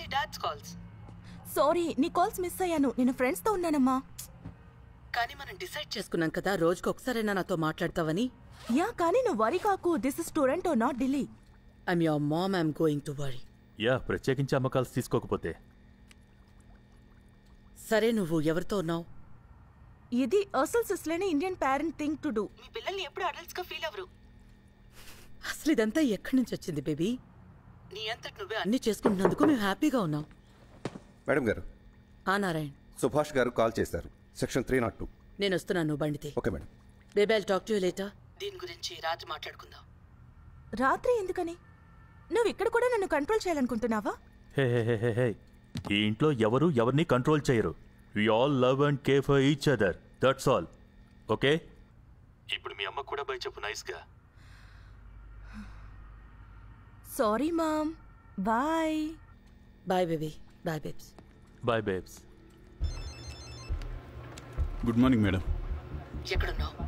dad's calls sorry నీ calls miss అయ్యాను నేను ఫ్రెండ్స్తో ఉన్నానమ్మా కానీ మనం డిసైడ్ చేసుకున్నాం కదా రోజుకి ఒకసారైనా నాతో మాట్లాడతావని యా కానీ నువ్వు వరి కాకు this is Toronto not Delhi I'm your mom I'm going to worry yeah ప్రత్యేకించి అమ్మకాలు తీసుకోకపోతే సరే నువ్వు ఎవరితో ఉన్నావు ఇది అసలు సిస్లేని Indian parent thing to do మీ పిల్లల్ని ఎప్పుడు అడల్ట్స్ గా ఫీల్ అవ్వరు అసలు ఇదంతా ఎక్కడి నుంచి వచ్చింది బేబీ నీ అంతటి నువ్వే అన్ని చేసుకుంటున్నందుకు మేము హ్యాపీగా ఉన్నాం మేడం గారు ఆ నారాయణ్ సుభాష్ గారు కాల్ చేశారు సెక్షన్ త్రీ నాట్ టూ నేను వస్తున్నాను బండితే okay madam baby I talk to you later దీని గురించి రాజు మాట్లాడుకుందాం రాత్రి ఎందుకని నువ్వు ఇక్కడ కూడా నన్ను కంట్రోల్ చేయాలనుకుంటున్నావా హే హే హే హే హే ఈ ఇంట్లో ఎవరు ఎవరిని కంట్రోల్ చేయరు we all love and care for each other that's all okay ఇప్పుడు మీ అమ్మ కూడా బై చెప్పు నైస్గా sorry mom bye bye baby bye babes bye babes good morning madam ఎక్కడున్నావు